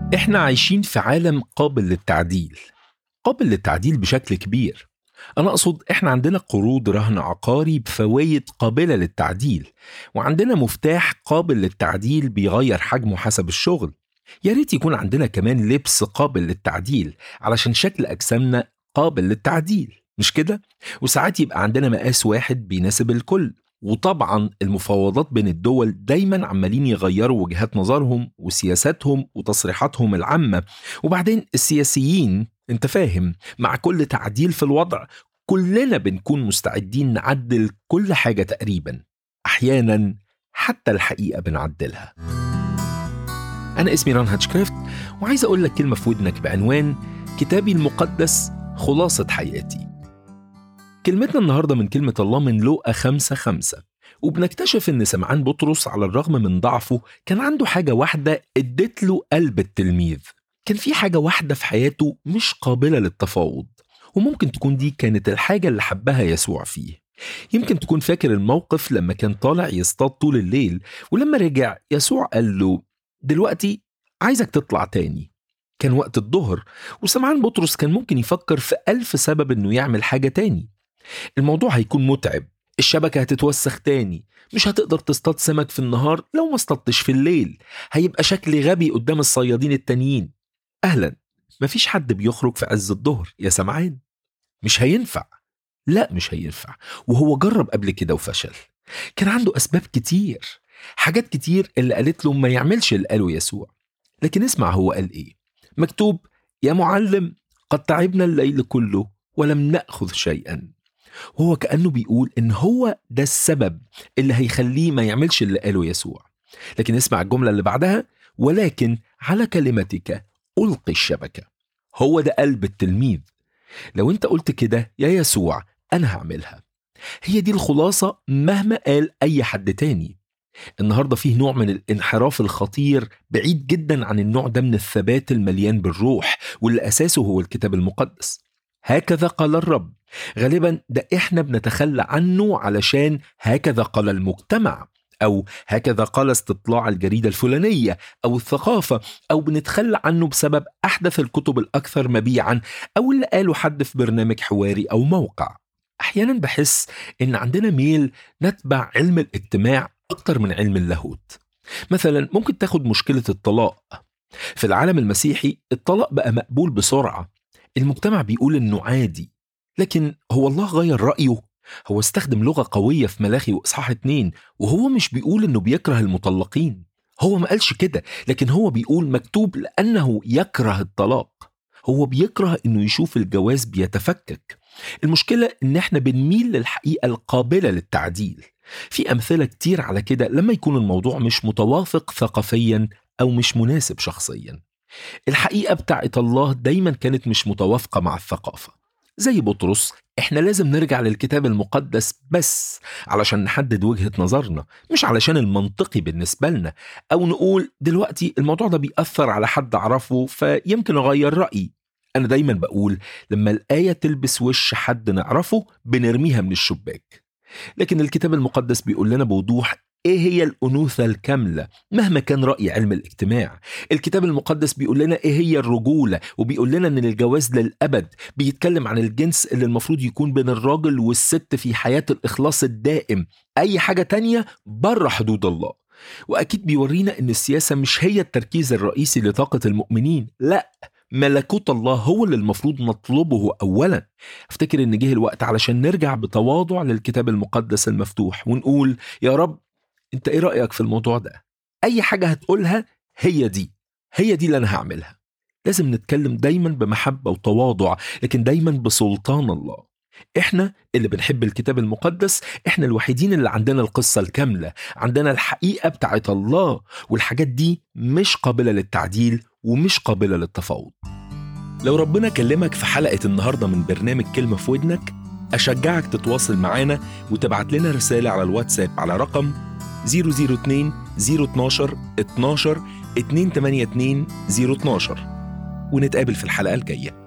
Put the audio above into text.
احنا عايشين في عالم قابل للتعديل قابل للتعديل بشكل كبير أنا أقصد إحنا عندنا قروض رهن عقاري بفوايد قابلة للتعديل وعندنا مفتاح قابل للتعديل بيغير حجمه حسب الشغل يا ريت يكون عندنا كمان لبس قابل للتعديل علشان شكل أجسامنا قابل للتعديل مش كده؟ وساعات يبقى عندنا مقاس واحد بيناسب الكل وطبعا المفاوضات بين الدول دايما عمالين يغيروا وجهات نظرهم وسياساتهم وتصريحاتهم العامة وبعدين السياسيين انت فاهم مع كل تعديل في الوضع كلنا بنكون مستعدين نعدل كل حاجة تقريبا أحيانا حتى الحقيقة بنعدلها أنا اسمي ران هاتشكرافت وعايز أقول لك كلمة في ودنك بعنوان كتابي المقدس خلاصة حياتي كلمتنا النهاردة من كلمة الله من لوقا خمسة خمسة وبنكتشف إن سمعان بطرس على الرغم من ضعفه كان عنده حاجة واحدة ادت له قلب التلميذ كان في حاجة واحدة في حياته مش قابلة للتفاوض وممكن تكون دي كانت الحاجة اللي حبها يسوع فيه يمكن تكون فاكر الموقف لما كان طالع يصطاد طول الليل ولما رجع يسوع قال له دلوقتي عايزك تطلع تاني كان وقت الظهر وسمعان بطرس كان ممكن يفكر في ألف سبب إنه يعمل حاجة تاني الموضوع هيكون متعب الشبكة هتتوسخ تاني مش هتقدر تصطاد سمك في النهار لو ما اصطدتش في الليل هيبقى شكلي غبي قدام الصيادين التانيين أهلا مفيش حد بيخرج في عز الظهر يا سمعان مش هينفع لا مش هينفع وهو جرب قبل كده وفشل كان عنده أسباب كتير حاجات كتير اللي قالت له ما يعملش اللي قاله يسوع لكن اسمع هو قال ايه مكتوب يا معلم قد تعبنا الليل كله ولم نأخذ شيئا هو كأنه بيقول إن هو ده السبب اللي هيخليه ما يعملش اللي قاله يسوع لكن اسمع الجملة اللي بعدها ولكن على كلمتك ألقي الشبكة هو ده قلب التلميذ لو انت قلت كده يا يسوع أنا هعملها هي دي الخلاصة مهما قال أي حد تاني النهاردة فيه نوع من الانحراف الخطير بعيد جدا عن النوع ده من الثبات المليان بالروح واللي أساسه هو الكتاب المقدس هكذا قال الرب غالبا ده احنا بنتخلى عنه علشان هكذا قال المجتمع أو هكذا قال استطلاع الجريدة الفلانية أو الثقافة أو بنتخلى عنه بسبب أحدث الكتب الأكثر مبيعا أو اللي قاله حد في برنامج حواري أو موقع أحيانا بحس إن عندنا ميل نتبع علم الاجتماع أكتر من علم اللاهوت مثلا ممكن تاخد مشكلة الطلاق في العالم المسيحي الطلاق بقى مقبول بسرعة المجتمع بيقول إنه عادي لكن هو الله غير رأيه هو استخدم لغة قوية في ملاخي وإصحاح اتنين وهو مش بيقول إنه بيكره المطلقين هو ما قالش كده لكن هو بيقول مكتوب لأنه يكره الطلاق هو بيكره إنه يشوف الجواز بيتفكك المشكلة إن إحنا بنميل للحقيقة القابلة للتعديل في أمثلة كتير على كده لما يكون الموضوع مش متوافق ثقافيا أو مش مناسب شخصيا الحقيقة بتاعت الله دايما كانت مش متوافقة مع الثقافة زي بطرس احنا لازم نرجع للكتاب المقدس بس علشان نحدد وجهة نظرنا مش علشان المنطقي بالنسبة لنا او نقول دلوقتي الموضوع ده بيأثر على حد اعرفه فيمكن اغير رأيي انا دايما بقول لما الآية تلبس وش حد نعرفه بنرميها من الشباك لكن الكتاب المقدس بيقول لنا بوضوح ايه هي الانوثه الكامله مهما كان راي علم الاجتماع الكتاب المقدس بيقول لنا ايه هي الرجوله وبيقول لنا ان الجواز للابد بيتكلم عن الجنس اللي المفروض يكون بين الراجل والست في حياه الاخلاص الدائم اي حاجه تانية بره حدود الله واكيد بيورينا ان السياسه مش هي التركيز الرئيسي لطاقه المؤمنين لا ملكوت الله هو اللي المفروض نطلبه اولا افتكر ان جه الوقت علشان نرجع بتواضع للكتاب المقدس المفتوح ونقول يا رب انت ايه رايك في الموضوع ده اي حاجه هتقولها هي دي هي دي اللي انا هعملها لازم نتكلم دايما بمحبه وتواضع لكن دايما بسلطان الله احنا اللي بنحب الكتاب المقدس احنا الوحيدين اللي عندنا القصه الكامله عندنا الحقيقه بتاعت الله والحاجات دي مش قابله للتعديل ومش قابله للتفاوض لو ربنا كلمك في حلقه النهارده من برنامج كلمه في ودنك اشجعك تتواصل معانا وتبعت لنا رساله على الواتساب على رقم 002 012 12 282 012 ونتقابل في الحلقة الجاية